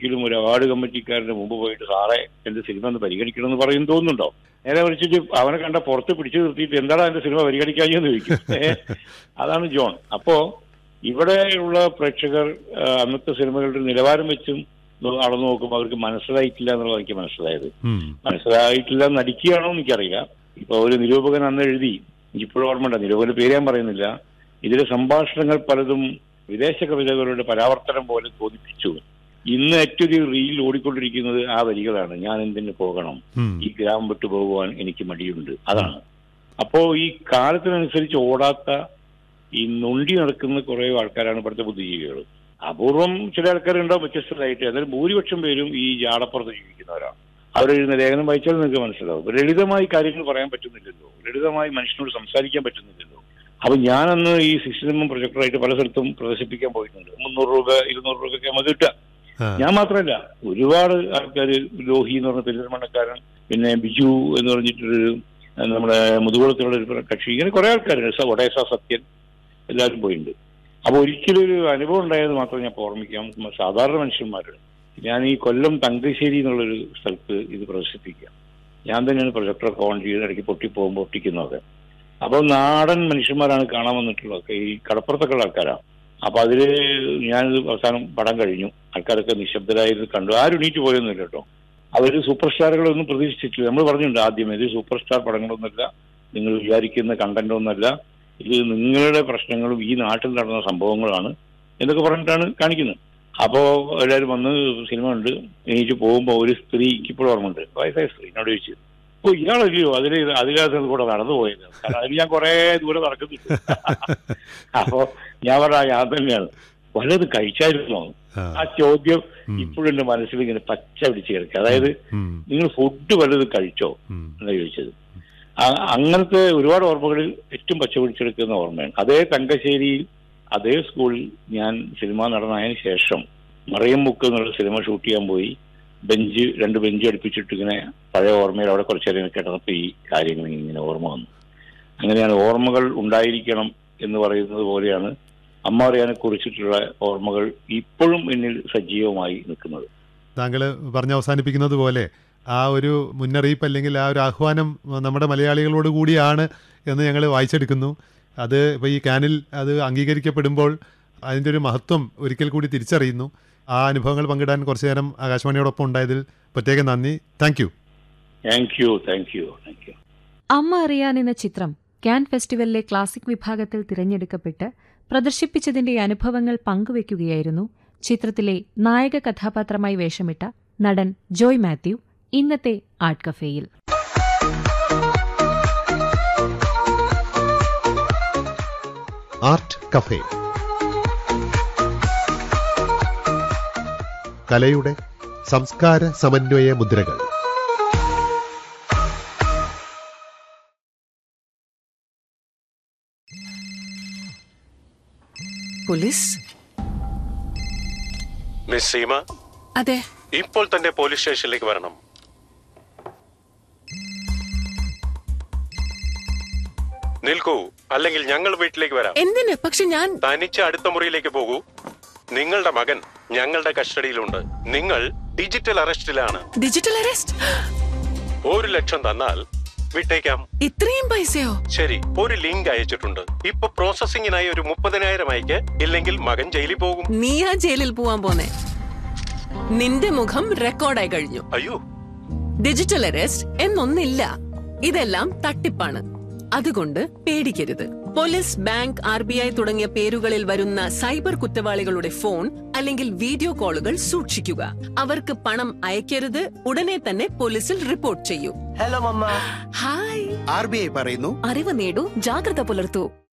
ഒരിക്കലും ഒരു അവാർഡ് കമ്മിറ്റിക്കാരന്റെ മുമ്പ് പോയിട്ട് സാറേ എന്റെ സിനിമ ഒന്ന് പരിഗണിക്കണമെന്ന് പറയും തോന്നുന്നുണ്ടോ നേരെ മറിച്ചിട്ട് അവനെ കണ്ട പുറത്ത് പിടിച്ചു നിർത്തിയിട്ട് എന്താടാ എന്റെ സിനിമ പരിഗണിക്കാഞ്ഞെന്ന് ചോദിക്കും ഏ, അതാണ് ജോൺ അപ്പോ ഇവിടെയുള്ള പ്രേക്ഷകർ ആ, അന്നത്തെ സിനിമകളുടെ നിലവാരം വെച്ചും നോ- അളന്നു നോക്കുമ്പോൾ അവർക്ക് മനസ്സിലായിട്ടില്ല എന്നുള്ളത് എനിക്ക് മനസ്സിലായത് ഉം. മനസ്സിലായിട്ടില്ല നടിക്കുകയാണോ എന്ന് എനിക്കറിയില്ല ഇപ്പൊ ഒരു നിരൂപകൻ അന്ന് എഴുതി എനിക്കിപ്പോഴും ഓർമ്മയുണ്ട് നിരൂപകന്റെ പേര് ഞാൻ പറയുന്നില്ല ഇതിലെ സംഭാഷണങ്ങൾ പലതും വിദേശ കവിതകളുടെ പരാവർത്തനം പോലെ തോന്നിപ്പിച്ചു ഇന്ന് ഏറ്റവും റീൽ ഓടിക്കൊണ്ടിരിക്കുന്നത് ആ വരികളാണ് ഞാൻ എന്തിനു പോകണം ഉം. ഈ ഗ്രാമം വിട്ടു പോകുവാൻ എനിക്ക് മടിയുണ്ട് അതാണ് അപ്പോ ഈ കാലത്തിനനുസരിച്ച് ഓടാത്ത ഈ നൊണ്ടി നടക്കുന്ന കുറെ ആൾക്കാരാണ് ഇവിടുത്തെ ബുദ്ധിജീവികൾ അപൂർവം ചില ആൾക്കാരുണ്ടാവും വ്യത്യസ്തരായിട്ട് എന്നാലും ഭൂരിപക്ഷം പേരും ഈ ജാടപ്പുറത്ത് ജീവിക്കുന്നവരാണ് അവരെഴുതുന്ന ലേഖനം വായിച്ചാൽ നിങ്ങൾക്ക് മനസ്സിലാവും ലളിതമായി കാര്യങ്ങൾ പറയാൻ പറ്റുന്നില്ലല്ലോ ലളിതമായി മനുഷ്യനോട് സംസാരിക്കാൻ പറ്റുന്നില്ലല്ലോ അപ്പൊ ഞാനന്ന് ഈ സിസ്റ്റം പ്രൊജക്ടറായിട്ട് പല സ്ഥലത്തും പ്രദർശിപ്പിക്കാൻ പോയിട്ടുണ്ട് മുന്നൂറ് രൂപ ഇരുന്നൂറ് രൂപയൊക്കെ നമുക്ക് കിട്ടുക ആ. ഞാൻ മാത്രമല്ല ഒരുപാട് ആൾക്കാർ ലോഹി എന്ന് പറഞ്ഞ പെരിന്തൽമണ്ണക്കാരൻ പിന്നെ ബിജു എന്ന് പറഞ്ഞിട്ടൊരു അഹ് നമ്മുടെ മുതുകുളത്തിലുള്ള ഒരു കക്ഷി ഇങ്ങനെ കുറെ ആൾക്കാരുണ്ട് സ- ഒഡേസ സത്യൻ എല്ലാവരും പോയിട്ടുണ്ട് അപ്പൊ ഒരിക്കലും ഒരു അനുഭവം ഉണ്ടായത് മാത്രം ഞാൻ ഇപ്പൊ ഓർമ്മിക്കാം മ- സാധാരണ മനുഷ്യന്മാരുടെ ഞാൻ ഈ കൊല്ലം തങ്കശ്ശേരി എന്നുള്ളൊരു സ്ഥലത്ത് ഇത് പ്രദർശിപ്പിക്കുക ഞാൻ തന്നെയാണ് പ്രൊജക്ടറൊക്കെ ഓൺ ചെയ്ത് ഇടയ്ക്ക് പൊട്ടി പോകുമ്പോൾ ഒട്ടിക്കുന്നതൊക്കെ അപ്പോൾ നാടൻ മനുഷ്യന്മാരാണ് കാണാൻ വന്നിട്ടുള്ളതൊക്കെ ഈ കടപ്പുറത്തൊക്കെ ഉള്ള ആൾക്കാരാണ് അപ്പൊ അതില് ഞാനിത് അവസാനം പടം കഴിഞ്ഞു ആൾക്കാരൊക്കെ നിശബ്ദരായത് കണ്ടു ആരും എണീറ്റ് പോയൊന്നുമില്ല കേട്ടോ അവര് സൂപ്പർ സ്റ്റാറുകളൊന്നും പ്രതീക്ഷിച്ചിട്ടില്ല നമ്മൾ പറഞ്ഞിട്ടുണ്ട് ആദ്യം ഇത് സൂപ്പർ സ്റ്റാർ പടങ്ങളൊന്നുമല്ല നിങ്ങൾ വിചാരിക്കുന്ന കണ്ടന്റ് ഒന്നല്ല ഇത് നിങ്ങളുടെ പ്രശ്നങ്ങളും ഈ നാട്ടിൽ നടന്ന സംഭവങ്ങളാണ് എന്നൊക്കെ പറഞ്ഞിട്ടാണ് കാണിക്കുന്നത് അപ്പോ എല്ലാവരും വന്ന് സിനിമ ഉണ്ട് എണീറ്റ് പോകുമ്പോൾ ഒരു സ്ത്രീക്ക് ഇപ്പോഴും ഓർമ്മയുണ്ട് വയസ്സായ സ്ത്രീ എന്നോട് ചോദിച്ചു ഓ ഇയാളല്ലയോ അതില് അതിനകത്ത് കൂടെ നടന്നു പോയത് കാരണം അതിൽ ഞാൻ കുറെ ദൂരെ നടക്കുന്നുണ്ട് അപ്പോ ഞാൻ പറഞ്ഞ ഞാൻ തന്നെയാണ് വല്ലത് കഴിച്ചായിരുന്നോ ആ. ആ ചോദ്യം ഉം. ഇപ്പോഴും എന്റെ മനസ്സിൽ ഇങ്ങനെ പച്ച പിടിച്ച് കിടക്കുക അതായത് ഉം. നിങ്ങൾ ഫുഡ് വല്ലതും കഴിച്ചോ ഉം. എന്നാ ചോദിച്ചത് ആ- അങ്ങനത്തെ ഒരുപാട് ഓർമ്മകളിൽ ഏറ്റവും പച്ച പിടിച്ചെടുക്കുന്ന ഓർമ്മയാണ് അതേ തങ്കശ്ശേരിയിൽ അതേ സ്കൂളിൽ ഞാൻ സിനിമാ നടനായതിനു ശേഷം മറിയം മുക്ക് എന്നുള്ള സിനിമ ഷൂട്ട് ചെയ്യാൻ പോയി ബെഞ്ച് രണ്ട് ബെഞ്ച് അടുപ്പിച്ചിട്ട് ഇങ്ങനെ പഴയ ഓർമ്മയിൽ അവിടെ കുറച്ചു നേരം കിടന്നപ്പോൾ ഈ കാര്യങ്ങൾ ഇങ്ങനെ ഓർമ്മ വന്നു അങ്ങനെയാണ് ഓർമ്മകൾ ഉണ്ടായിരിക്കണം എന്ന് പറയുന്നത് പോലെയാണ് അമ്മ അറിയാനെ കുറിച്ചിട്ടുള്ള ഓർമ്മകൾ ഇപ്പോഴും എന്നിൽ സജീവമായി നിൽക്കുന്നത് താങ്കൾ പറഞ്ഞ് അവസാനിപ്പിക്കുന്നത് പോലെ ആ ഒരു മുന്നറിയിപ്പ് അല്ലെങ്കിൽ ആ ഒരു ആഹ്വാനം നമ്മുടെ മലയാളികളോട് കൂടിയാണ് എന്ന് ഞങ്ങൾ വായിച്ചെടുക്കുന്നു അത് ഇപ്പോൾ ഈ കാനിൽ അത് അംഗീകരിക്കപ്പെടുമ്പോൾ അതിൻ്റെ ഒരു മഹത്വം ഒരിക്കൽ കൂടി തിരിച്ചറിയുന്നു ആ അനുഭവങ്ങൾ പങ്കിടാൻ കുറച്ചു നേരം ആകാശവാണിയോടൊപ്പം ഉണ്ടായതിൽ പ്രത്യേകം നന്ദി thank you thank you thank you thank you അമ്മ അറിയാൻ എന്ന ചിത്രം ക്യാൻ ഫെസ്റ്റിവലിലെ ക്ലാസിക് വിഭാഗത്തിൽ തിരഞ്ഞെടുക്കപ്പെട്ട് പ്രദർശിപ്പിച്ചതിന്റെ അനുഭവങ്ങൾ പങ്കുവയ്ക്കുകയായിരുന്നു ചിത്രത്തിലെ നായക കഥാപാത്രമായി വേഷമിട്ട നടൻ ജോയ് മാത്യു ഇന്നത്തെ ആർട്ട് കഫേയിൽ ആർട്ട് കഫേ കലയുടെ സംസ്കാര സമന്വയ മുദ്രകൾ പോലീസ് മിസ് സീമ അതെ ഇപ്പോൾ തന്നെ പോലീസ് സ്റ്റേഷനിലേക്ക് വരണം നിൽക്കൂ അല്ലെങ്കിൽ ഞങ്ങൾ വീട്ടിലേക്ക് വരാം എന്തിന് പക്ഷെ ഞാൻ തനിച്ച് അടുത്ത മുറിയിലേക്ക് പോകൂ നിങ്ങളുടെ മകൻ ഞങ്ങളുടെ കസ്റ്റഡിയിലുണ്ട് നിങ്ങൾ ഡിജിറ്റൽ അറസ്റ്റിലാണ് ഡിജിറ്റൽ അറസ്റ്റ് ഒരു ലക്ഷം തന്നാൽ വിട്ടേക്കാം ഇത്രയും പൈസയോ ശരി ഒരു ലിങ്ക് അയച്ചിട്ടുണ്ട് ഇപ്പൊ പ്രോസസിംഗിനായി ഒരു മുപ്പതിനായിരം അയക്ക് ഇല്ലെങ്കിൽ മകൻ ജയിലിൽ പോകും നീയാ ജയിലിൽ പോവാൻ പോന്നെ നിന്റെ മുഖം റെക്കോർഡായി കഴിഞ്ഞു അയ്യോ ഡിജിറ്റൽ അറസ്റ്റ് എന്നൊന്നില്ല ഇതെല്ലാം തട്ടിപ്പാണ് അതുകൊണ്ട് പേടിക്കരുത് police bank R B I തുടങ്ങിയ പേരുകളിൽ വരുന്ന സൈബർ കുറ്റവാളികളുടെ ഫോൺ അല്ലെങ്കിൽ വീഡിയോ കോളുകൾ സൂക്ഷിക്കുക അവർക്ക് പണം അയക്കരുത് ഉടനെ തന്നെ പോലീസിൽ റിപ്പോർട്ട് ചെയ്യൂ hello mamma hi R B I പറയുന്നു അറിവ് നേടൂ ജാഗ്രത പുലർത്തൂ